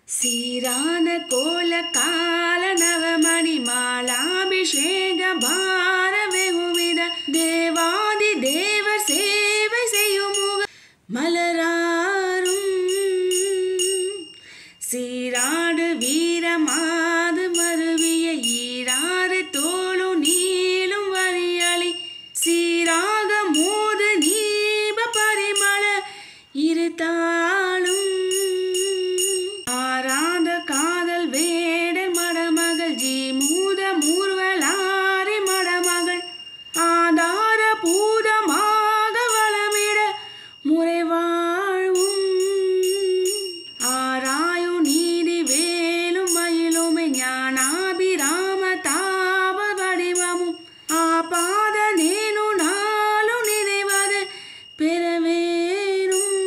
சீரான கோல கால நவமணி மாலாபிஷேக பார வெகுவித தேவாதி தேவர் சேவை செய்யும் முக மலராரும் சீராடு வீரமாது மருவிய ஈராறு தோளு நீளும் வரியாளி சீராக மோது நீப பரிமள இருத்தாளும் ஆராத காதல் வேடர் மடமகள் ஜி மூத மூர்வலாரி மடமகள் ஆதார பூதமாக வளமிட முறை வாழ்வும் ஆராயு நீதி வேலும் மயிலுமை ஞானாபிராம தாப வடிவமும் ஆபாத நேனு நாளு நினைவது பெறவேணும்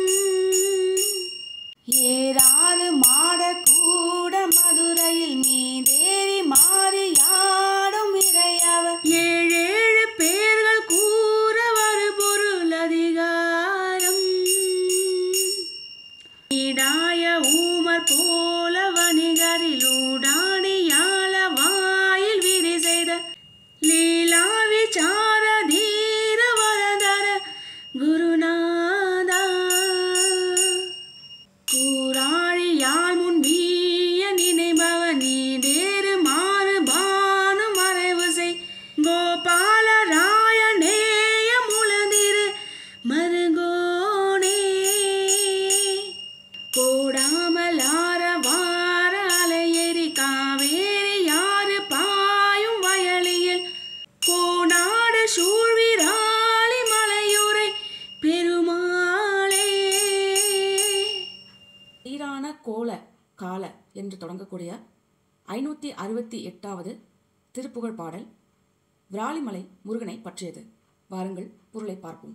ஏறாறு மாட கூட மதுரையில் மீதேறி மாறியாடும் இறையவர் ஏழேழு பேர்கள் கூற வரு பொருள் அதிகாரம் ஈடாய ஊமர் போல வணிகரில் ஊடாடியால வாயில் விரி செய்த லீலா விசார தீர வரதர குருநாதா கூறாழியால் முன் வீய நினைபவ நீடேறு மாறு பானு மறைவு செய் கோபால ராயணேய முழந்திரு மருகோனே கோடாமலார வார அலையேறி காவேரி யாரு பாயும் வயலியில் கோடாடு சூழ்விராளி மலையுரை பெருமாளே சீரான கோல கால என்று தொடங்கக்கூடிய ஐநூற்றி அறுபத்தி எட்டாவது திருப்புகழ் பாடல் விராலிமலை முருகனை பற்றியது வாருங்கள் பொருளை பார்ப்போம்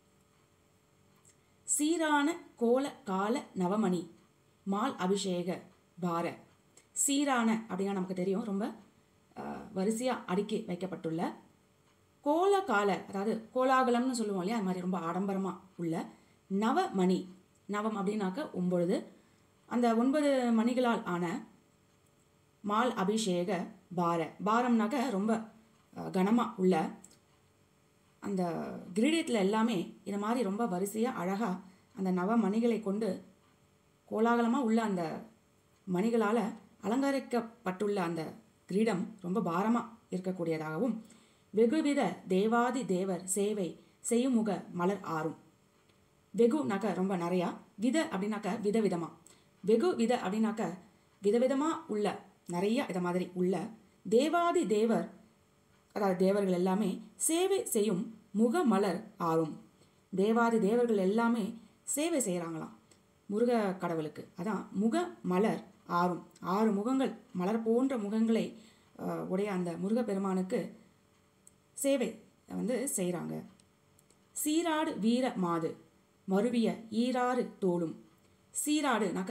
சீரான கோல கால நவமணி மால் அபிஷேக பார சீரான அப்படின்னா நமக்கு தெரியும் ரொம்ப வரிசையாக அடுக்கி வைக்கப்பட்டுள்ள கோல கால அதாவது கோலாகலம்னு சொல்லுவோம் இல்லையா அது மாதிரி ரொம்ப ஆடம்பரமாக உள்ள நவமணி நவம் அப்படின்னாக்க ஒன்பது அந்த ஒன்பது மணிகளால் ஆன மால் அபிஷேக பார பாரம்னாக்க ரொம்ப கனமாக உள்ள அந்த கிரீடியத்தில் எல்லாமே இந்த மாதிரி ரொம்ப வரிசையாக அழகாக அந்த நவ மணிகளை கொண்டு கோலாகலமாக உள்ள அந்த மணிகளால் அலங்கரிக்கப்பட்டுள்ள அந்த கிரீடம் ரொம்ப பாரமாக இருக்கக்கூடியதாகவும் வெகுவித தேவாதி தேவர் சேவை செய்யுமுக மலர் ஆறும் வெகுனாக்க ரொம்ப நிறையா வித அப்படின்னாக்க விதவிதமாக வெகு வித அப்படின்னாக்க விதவிதமாக உள்ள நிறைய இதை மாதிரி உள்ள தேவாதி தேவர் அதாவது தேவர்கள் எல்லாமே சேவை செய்யும் முகமலர் ஆறும் தேவாதி தேவர்கள் எல்லாமே சேவை செய்கிறாங்களாம் முருக கடவுளுக்கு அதான் முக மலர் ஆறும் ஆறு முகங்கள் மலர் போன்ற முகங்களை உடைய அந்த முருகப்பெருமானுக்கு சேவை வந்து செய்கிறாங்க சீராடு வீர மாது மருவிய ஈராறு தோளும் சீராடுனாக்க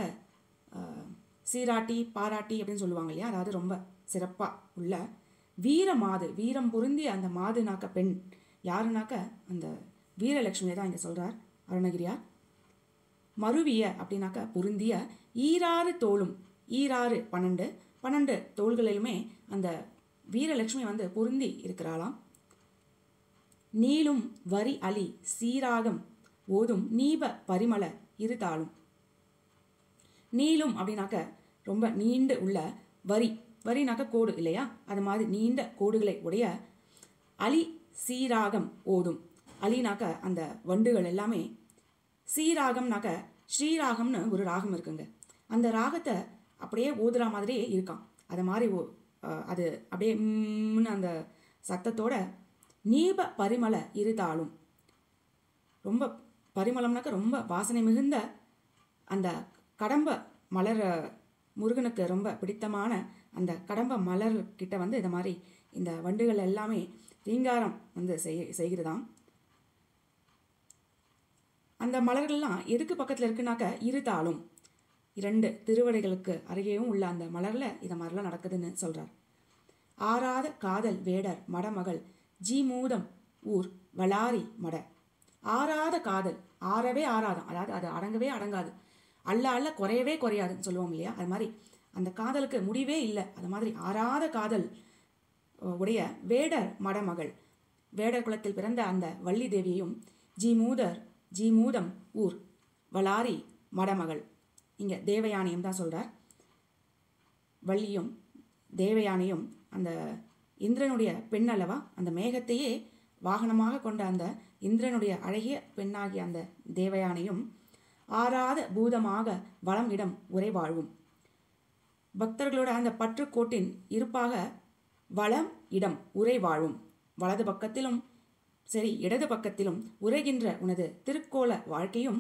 சீராட்டி பாராட்டி அப்படின்னு சொல்லுவாங்க இல்லையா அதாவது ரொம்ப சிறப்பாக உள்ள வீர மாது வீரம் பொருந்திய அந்த மாதுனாக்க பெண் யாருனாக்க அந்த வீரலட்சுமியை தான் இங்கே சொல்கிறார் அருணகிரியார் மருவிய அப்படின்னாக்க பொருந்திய ஈராறு தோளும் ஈராறு பன்னெண்டு பன்னெண்டு தோள்களிலுமே அந்த வீரலட்சுமி வந்து பொருந்தி இருக்கிறாளாம் நீளும் வரி அலி சீராகம் ஓதும் நீப பரிமள இருதாளும் நீளும் அப்படின்னாக்க ரொம்ப நீண்டு உள்ள வரி வரினாக்க கோடு இல்லையா அது மாதிரி நீண்ட கோடுகளை உடைய அலி சீராகம் ஓதும் அலினாக்க அந்த வண்டுகள் எல்லாமே சீராகம்னாக்க ஸ்ரீராகம்னு ஒரு ராகம் இருக்குங்க அந்த ராகத்தை அப்படியே ஓதுற மாதிரியே இருக்கான் அது மாதிரி அது அப்படியே அந்த சத்தத்தோட நீப பரிமள இருதாளும் ரொம்ப பரிமளம்னாக்க ரொம்ப வாசனை மிகுந்த அந்த கடம்ப மலர் முருகனுக்கு ரொம்ப பிடித்தமான அந்த கடம்ப மலர் கிட்ட வந்து இந்த மாதிரி இந்த வண்டுகள் எல்லாமே ரீங்காரம் வந்து செய் செய்கிறதாம் அந்த மலர்கள்லாம் எதுக்கு பக்கத்தில் இருக்குனாக்க இருதாளும் இரண்டு திருவடைகளுக்கு அருகேயும் உள்ள அந்த மலரில் இதை மாதிரிலாம் நடக்குதுன்னு சொல்கிறார் ஆறாத காதல் வேடர் மடமகள் ஜி மூதம் ஊர் வளாரி மட ஆறாத காதல் ஆறவே ஆறாதான் அதாவது அது அடங்கவே அடங்காது அள்ள அள்ள குறையவே குறையாதுன்னு சொல்லுவோம் இல்லையா அது மாதிரி அந்த காதலுக்கு முடிவே இல்லை அது மாதிரி ஆறாத காதல் உடைய வேடர் மடமகள் வேடர் குலத்தில் பிறந்த அந்த வள்ளி தேவியையும் ஜி மூதர் ஜி மூதம் ஊர் வளாரி மடமகள் இங்கே தேவயானியும் தான் சொல்கிறார் வள்ளியும் தேவயானியும் அந்த இந்திரனுடைய பெண் அல்லவா அந்த மேகத்தையே வாகனமாக கொண்ட அந்த இந்திரனுடைய அழகிய பெண்ணாகிய அந்த தேவயானையும் ஆறாத பூதமாக வளம் இடம் உரை வாழ்வும் பக்தர்களோட அந்த பற்றுக்கோட்டின் இருப்பாக வளம் இடம் உரை வாழும் வலது பக்கத்திலும் சரி இடது பக்கத்திலும் உரைகின்ற உனது திருக்கோல வாழ்க்கையும்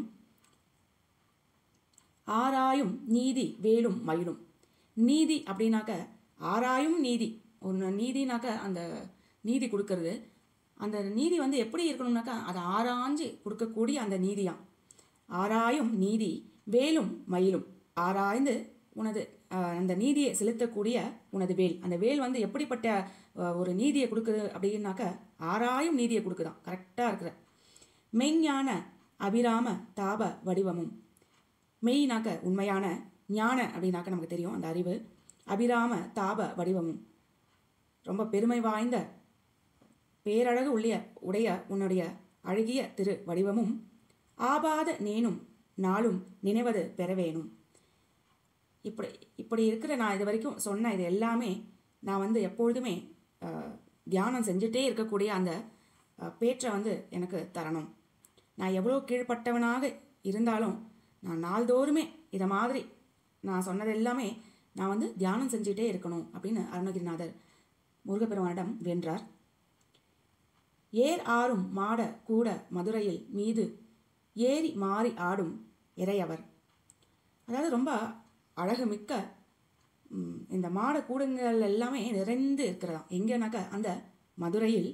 ஆராயும் நீதி வேலும் மயிலும் நீதி அப்படின்னாக்க ஆராயும் நீதி ஒன்று நீதினாக்க அந்த நீதி கொடுக்கறது அந்த நீதி வந்து எப்படி இருக்கணும்னாக்கா அதை ஆராய்ஞ்சு கொடுக்கக்கூடிய அந்த நீதியாம் ஆராயும் நீதி வேலும் மயிலும் ஆராய்ந்து உனது அஹ், அந்த நீதியை செலுத்தக்கூடிய உனது வேல் அந்த வேல் வந்து எப்படிப்பட்ட அஹ், ஒரு நீதியை கொடுக்குது அப்படின்னாக்க ஆராயும் நீதியை கொடுக்குதாம் கரெக்டாக இருக்கிற மெய்ஞான அபிராம தாப வடிவமும் மெய்னாக்க உண்மையான ஞான அப்படின்னாக்க நமக்கு தெரியும் அந்த அறிவு அபிராம தாப வடிவமும் ரொம்ப பெருமை வாய்ந்த பேரழகு உள்ள உடைய உன்னுடைய அழகிய திரு வடிவமும் ஆபாத நேனும் நாளும் நினைவது பெறவேணும் இப்படி இப்படி இருக்கிற நான் இது வரைக்கும் சொன்ன இது எல்லாமே நான் வந்து எப்பொழுதுமே அஹ், தியானம் செஞ்சுட்டே இருக்கக்கூடிய அந்த அஹ், பேற்றை வந்து எனக்கு தரணும் நான் எவ்வளோ கீழ்ப்பட்டவனாக இருந்தாலும் நான் நாள்தோறுமே இதை மாதிரி நான் சொன்னது எல்லாமே நான் வந்து தியானம் செஞ்சுட்டே இருக்கணும் அப்படின்னு அருணகிரிநாதர் முருகப்பெருமானிடம் வென்றார் ஏர் ஆறும் மாட கூட மதுரையில் மீது ஏறி மாறி ஆடும் இறையவர் அதாவது ரொம்ப அழகுமிக்க ம், இந்த மாட கூடங்கள் எல்லாமே நிறைந்து இருக்கிறதாம் எங்கேனாக்கா அந்த மதுரையில்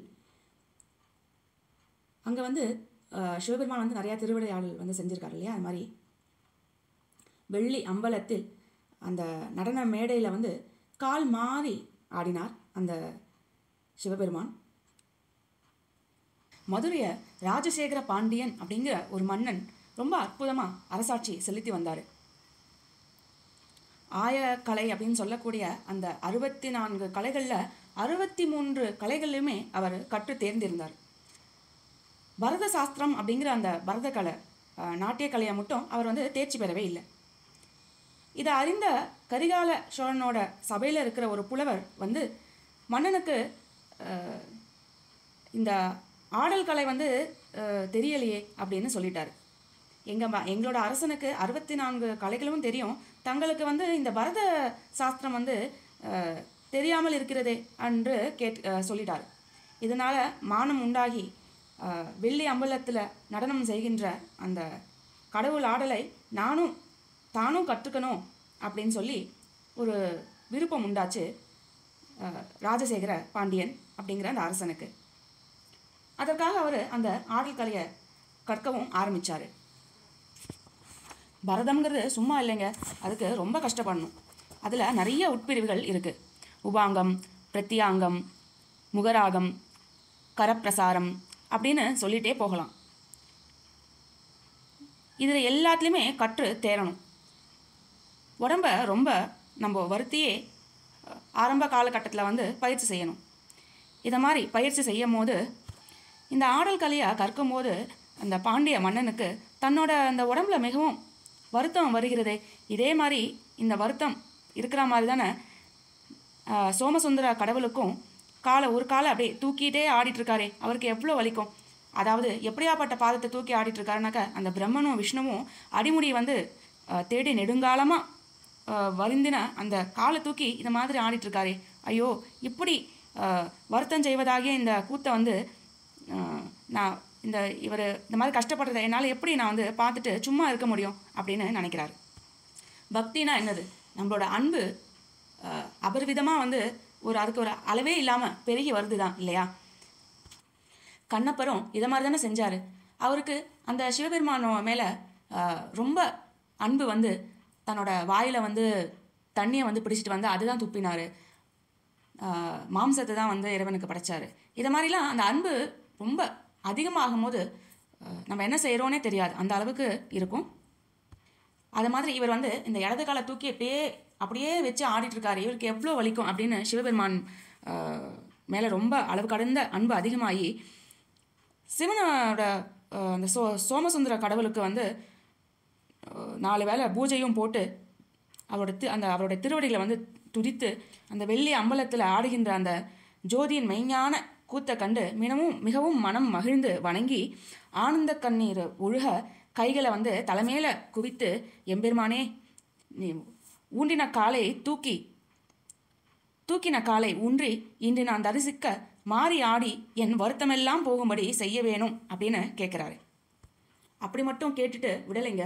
அங்கே வந்து அஹ், சிவபெருமான் வந்து நிறையா திருவிளையாடல் வந்து செஞ்சுருக்காரு இல்லையா அது மாதிரி வெள்ளி அம்பலத்தில் அந்த நடன மேடையில் வந்து கால் மாறி ஆடினார் அந்த சிவபெருமான் மதுரையை ராஜசேகர பாண்டியன் அப்படிங்கிற ஒரு மன்னன் ரொம்ப அற்புதமாக அரசாட்சி செலுத்தி வந்தார் ஆயக்கலை அப்படின்னு சொல்லக்கூடிய அந்த அறுபத்தி நான்கு கலைகளில் அறுபத்தி மூன்று கலைகளிலுமே அவர் கற்று தேர்ந்திருந்தார் பரத சாஸ்திரம் அப்படிங்கிற அந்த பரத கலை அஹ், நாட்டிய கலையை மட்டும் அவர் வந்து தேர்ச்சி பெறவே இல்லை இதை அறிந்த கரிகால சோழனோட சபையில் இருக்கிற ஒரு புலவர் வந்து மன்னனுக்கு அஹ், இந்த ஆடல் கலை வந்து அஹ், தெரியலையே அப்படின்னு சொல்லிட்டாரு எங்கள் எங்களோட அரசனுக்கு அறுபத்தி நான்கு கலைகளும் தெரியும் தங்களுக்கு வந்து இந்த பரத சாஸ்திரம் வந்து அஹ், தெரியாமல் இருக்கிறதே என்று கேட் அஹ், சொல்லிட்டார் இதனால் மானம் உண்டாகி அஹ், வெள்ளி அம்பலத்தில் நடனம் செய்கின்ற அந்த கடவுள் ஆடலை நானும் தானும் கற்றுக்கணும் அப்படின்னு சொல்லி ஒரு விருப்பம் உண்டாச்சு அஹ், ராஜசேகர பாண்டியன் அப்படிங்கிற அந்த அரசனுக்கு அதற்காக அவர் அந்த ஆடல் கலையை கற்கவும் ஆரம்பித்தார் பரதம்ங்கிறது சும்மா இல்லைங்க அதுக்கு ரொம்ப கஷ்டப்படணும் அதில் நிறைய உட்பிரிவுகள் இருக்குது உபாங்கம் பிரத்யாங்கம் முகராகம் கரப்பிரசாரம் அப்படின்னு சொல்லிகிட்டே போகலாம் இதில் எல்லாத்துலேயுமே கற்று தேரணும் உடம்ப ரொம்ப நம்ம வருத்தியே அஹ், ஆரம்ப காலகட்டத்தில் வந்து பயிற்சி செய்யணும் இதை மாதிரி பயிற்சி செய்யும் போது இந்த ஆடல் கலையை கற்கும்போது அந்த பாண்டிய மன்னனுக்கு தன்னோட அந்த உடம்புல மிகவும் வருத்தம் வருகிறதே இதே மாதிரி இந்த வருத்தம் இருக்கிற மாதிரி தானே ஆஹ், சோமசுந்தர கடவுளுக்கும் காலை ஒரு காலை அப்படியே தூக்கிட்டே ஆடிட்டு இருக்காரே அவருக்கு எவ்வளோ வலிக்கும் அதாவது எப்படியாப்பட்ட பாதத்தை தூக்கி ஆடிட்டு இருக்காருனாக்கா அந்த பிரம்மனும் விஷ்ணுவும் அடிமுடி வந்து ஆஹ், தேடி நெடுங்காலமாக வருந்தின அந்த காலை தூக்கி இந்த மாதிரி ஆடிட்டு இருக்காரே ஐயோ இப்படி ஆஹ், வருத்தம் செய்வதாகிய இந்த கூத்தை வந்து ஆஹ், நான் இந்த இவர் இந்த மாதிரி கஷ்டப்படுறதை என்னால் எப்படி நான் வந்து பார்த்துட்டு சும்மா இருக்க முடியும் அப்படின்னு நினைக்கிறாரு பக்தினா என்னது நம்மளோட அன்பு அஹ், அபரிவிதமாக வந்து ஒரு அதுக்கு ஒரு அளவே இல்லாமல் பெருகி வருது தான் இல்லையா கண்ணப்பரும் இதை மாதிரி தானே செஞ்சார் அவருக்கு அந்த சிவபெருமானோ மேலே ரொம்ப அன்பு வந்து தன்னோட வாயில் வந்து தண்ணியை வந்து பிடிச்சிட்டு வந்து அதுதான் துப்பினார் மாம்சத்தை தான் வந்து இறைவனுக்கு படைச்சாரு இதை மாதிரிலாம் அந்த அன்பு ரொம்ப அதிகமாகும் போது அஹ், நம்ம என்ன செய்கிறோன்னே தெரியாது அந்த அளவுக்கு இருக்கும் அது மாதிரி இவர் வந்து இந்த இடது காலை தூக்கி அப்படியே அப்படியே வச்சு ஆடிட்டு இருக்காரு இவருக்கு எவ்வளோ வலிக்கும் அப்படின்னு சிவபெருமான் மேலே ரொம்ப அளவு கடந்த அன்பு அதிகமாகி சிவனோட ஆஹ், அந்த சோ சோமசுந்தர கடவுளுக்கு வந்து ஆஹ், நாலு வேளை பூஜையும் போட்டு அவரோட தி அந்த அவருடைய திருவடிகளை வந்து துதித்து அந்த வெள்ளி அம்பலத்தில் ஆடுகின்ற அந்த ஜோதியின் மெய்ஞான கூத்தை கண்டு மிகவும் மிகவும் மனம் மகிழ்ந்து வணங்கி ஆனந்த கண்ணீர் ஒழுக கைகளை வந்து தலைமையில குவித்து எம்பெருமானே நீ ஊண்டின காலை தூக்கி தூக்கின காலை ஊன்றி இன்று நான் தரிசிக்க மாறி ஆடி என் வருத்தமெல்லாம் போகும்படி செய்ய வேணும் அப்படின்னு கேட்குறாரு அப்படி மட்டும் கேட்டுட்டு விடலைங்க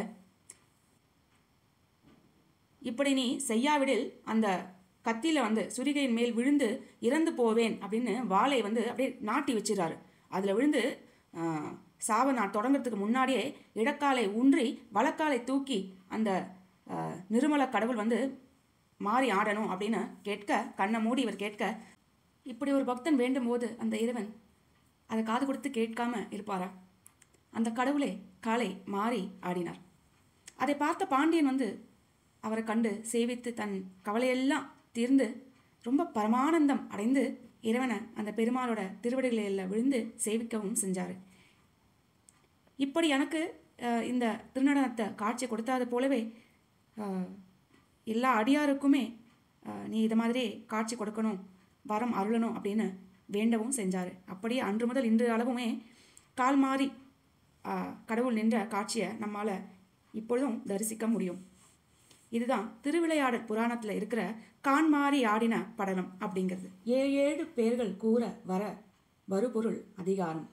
இப்படி நீ செய்யாவிடில் அந்த கத்தியில் வந்து சுரிகையின் மேல் விழுந்து இறந்து போவேன் அப்படின்னு வாளை வந்து அப்படியே நாட்டி வச்சிடறாரு அதில் விழுந்து ஆஹ், சாவை நான் தொடங்குறதுக்கு முன்னாடியே இடக்காலை ஊன்றி வலக்காலை தூக்கி அந்த ஆஹ், நிருமல கடவுள் வந்து மாறி ஆடணும் அப்படின்னு கேட்க கண்ணை மூடி இவர் கேட்க இப்படி ஒரு பக்தன் வேண்டும் போது அந்த இறைவன் அதை காது கொடுத்து கேட்காம இருப்பாரா அந்த கடவுளே காலை மாறி ஆடினார் அதை பார்த்த பாண்டியன் வந்து அவரை கண்டு சேவித்து தன் கவலையெல்லாம் தீர்ந்து ரொம்ப பரமானந்தம் அடைந்து இறைவனை அந்த பெருமாளோட திருவடிகளில் விழுந்து சேவிக்கவும் செஞ்சார் இப்படி எனக்கு அஹ், இந்த திருநடனத்தை காட்சி கொடுத்தாது போலவே அஹ், எல்லா அடியாருக்குமே அஹ், நீ இது மாதிரி காட்சி கொடுக்கணும் வரம் அருளணும் அப்படின்னு வேண்டவும் செஞ்சார் அப்படியே அன்று முதல் இன்று அளவுமே கால் மாறி அஹ், கடவுள் நின்ற காட்சியை நம்மால் இப்பொழுதும் தரிசிக்க முடியும் இதுதான் திருவிளையாடல் புராணத்தில் இருக்கிற கான்மாரி ஆடின படலம் அப்படிங்கிறது ஏழு ஏழு பேர்கள் கூற வர வருபொருள் அதிகாரம்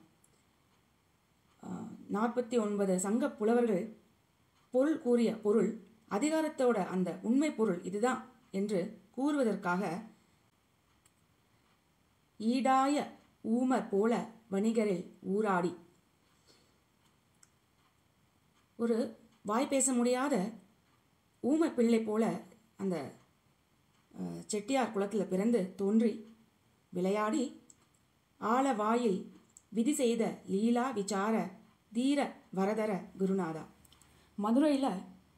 நாற்பத்தி ஒன்பது சங்க புலவர்கள் பொருள் கூறிய பொருள் அதிகாரத்தோட அந்த உண்மை பொருள் இதுதான் என்று கூறுவதற்காக ஈடாய ஊமர் போல வணிகரில் ஊராடி ஒரு வாய் பேச முடியாத ஊமை பிள்ளை போல அந்த அஹ், செட்டியார் குலத்தில் பிறந்து தோன்றி விளையாடி ஆலவாயில் விதி செய்த லீலா விசார தீர வரதர குருநாதா மதுரையில்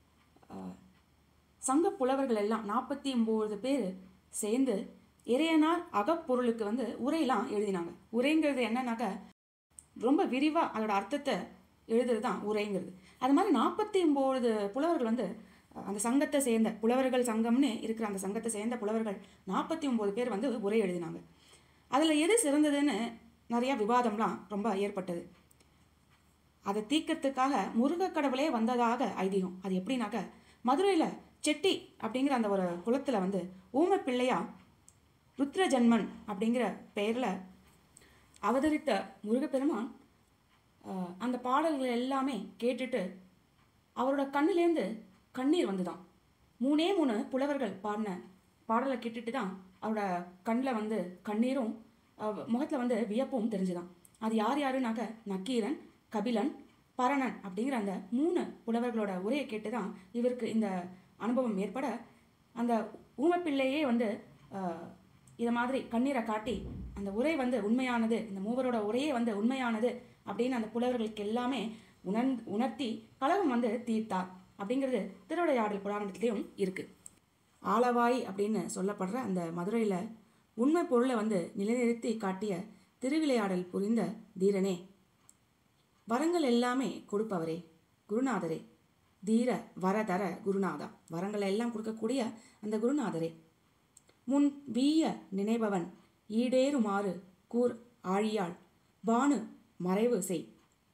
சங்க புலவர்கள் எல்லாம் நாற்பத்தி ஒம்பது பேர் சேர்ந்து இறையனார் அகப்பொருளுக்கு வந்து உரையெல்லாம் எழுதினாங்க உரைங்கிறது என்னன்னாக்க ரொம்ப விரிவாக அதோட அர்த்தத்தை எழுதுறது தான் உரைங்கிறது அது மாதிரி நாற்பத்தி ஒம்பது புலவர்கள் வந்து அஹ், அந்த சங்கத்தை சேர்ந்த புலவர்கள் சங்கம்னு இருக்கிற அந்த சங்கத்தை சேர்ந்த புலவர்கள் நாற்பத்தி ஒம்பது பேர் வந்து உரை எழுதினாங்க அதில் எது சிறந்ததுன்னு நிறையா விவாதம்லாம் ரொம்ப ஏற்பட்டது அதை தீர்க்கறதுக்காக முருகக் கடவுளே வந்ததாக ஐதீகம் அது எப்படின்னாக்க மதுரையில் செட்டி அப்படிங்கிற அந்த ஒரு குளத்தில் வந்து ஊமை பிள்ளையா ருத்ர ஜன்மன் அப்படிங்கிற பெயரில் அவதரித்த முருகப்பெருமான் ஆஹ், அந்த பாடல்கள் எல்லாமே கேட்டுட்டு அவரோட கண்ணுலேருந்து கண்ணீர் வந்துதான் மூணே மூணு புலவர்கள் பாடின பாடலை கேட்டுட்டு தான் அவரோட கண்ணில் வந்து கண்ணீரும் முகத்தில் வந்து வியப்பும் தெரிஞ்சுதான் அது யார் யாருனாக்க நக்கீரன் கபிலன் பரணன் அப்படிங்கிற அந்த மூணு புலவர்களோட உரையை கேட்டு தான் இவருக்கு இந்த அனுபவம் ஏற்பட அந்த ஊமைப்பிள்ளையே வந்து ஆஹ், இதை மாதிரி கண்ணீரை காட்டி அந்த உரை வந்து உண்மையானது இந்த மூவரோட உரையே வந்து உண்மையானது அப்படின்னு அந்த புலவர்களுக்கு எல்லாமே உணர் உணர்த்தி கலகம் வந்து தீர்த்தார் அப்படிங்கிறது திருவிளையாடல் புராணத்துலேயும் இருக்குது ஆலவாய் அப்படின்னு சொல்லப்படுற அந்த மதுரையில் உண்மை பொருளை வந்து நிலைநிறுத்தி காட்டிய திருவிளையாடல் புரிந்த தீரனே வரங்கள் எல்லாமே கொடுப்பவரே குருநாதரே தீர வரதர குருநாதா வரங்களை எல்லாம் கொடுக்கக்கூடிய அந்த குருநாதரே முன் வீய நினைபவன் ஈடேறுமாறு கூர் ஆழியாள் பானு மறைவு செய்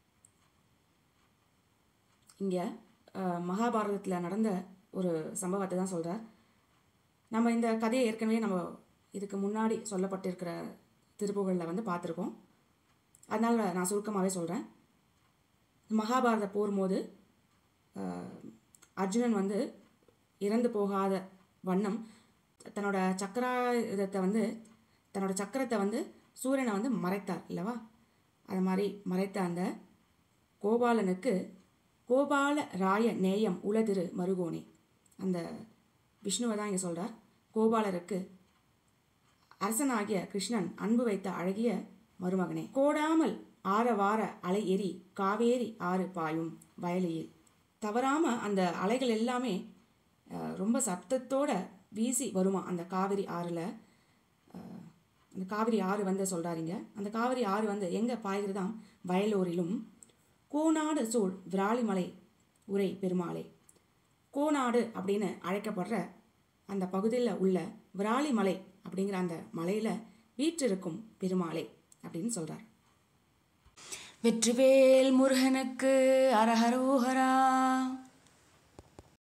இங்கே மகாபாரதத்தில் நடந்த ஒரு சம்பவத்தை தான் சொல்கிறார் நம்ம இந்த கதையை ஏற்கனவே நம்ம இதுக்கு முன்னாடி சொல்லப்பட்டிருக்கிற திருப்புகளில் வந்து பார்த்துருக்கோம் அதனால் நான் சுருக்கமாகவே சொல்கிறேன் மகாபாரத போர் போது ஆஹ், அர்ஜுனன் வந்து இறந்து போகாத வண்ணம் தன்னோட சக்கராயுதத்தை வந்து தன்னோட சக்கரத்தை வந்து சூரியனை வந்து மறைத்தார் இல்லவா அது மாதிரி மறைத்த அந்த கோபாலனுக்கு கோபால ராய நேயம் உலதிரு மருகோனே அந்த விஷ்ணுவை தான் இங்கே சொல்கிறார் கோபாலருக்கு அரசனாகிய கிருஷ்ணன் அன்பு வைத்த அழகிய மருமகனே கோடாமல் ஆர வார அலை எரி காவேரி ஆறு பாயும் வயலியில் தவறாமல் அந்த அலைகள் எல்லாமே அஹ், ரொம்ப சத்தத்தோட வீசி வருமா அந்த காவிரி ஆறில் அந்த காவிரி ஆறு வந்து சொல்கிறாருங்க அந்த காவிரி ஆறு வந்து எங்கே பாய்கிறதாம் வயலூரிலும் கோநாடு சூழ் விராலிமலை உரை பெருமாளே கோநாடு அப்படின்னு அழைக்கப்படுற அந்த பகுதியில் உள்ள விராலிமலை அப்படிங்கிற அந்த மலையில் வீற்றிருக்கும் பெருமாளே அப்படின்னு சொல்கிறார் வெற்றிவேல் முருகனுக்கு அரஹரோஹரா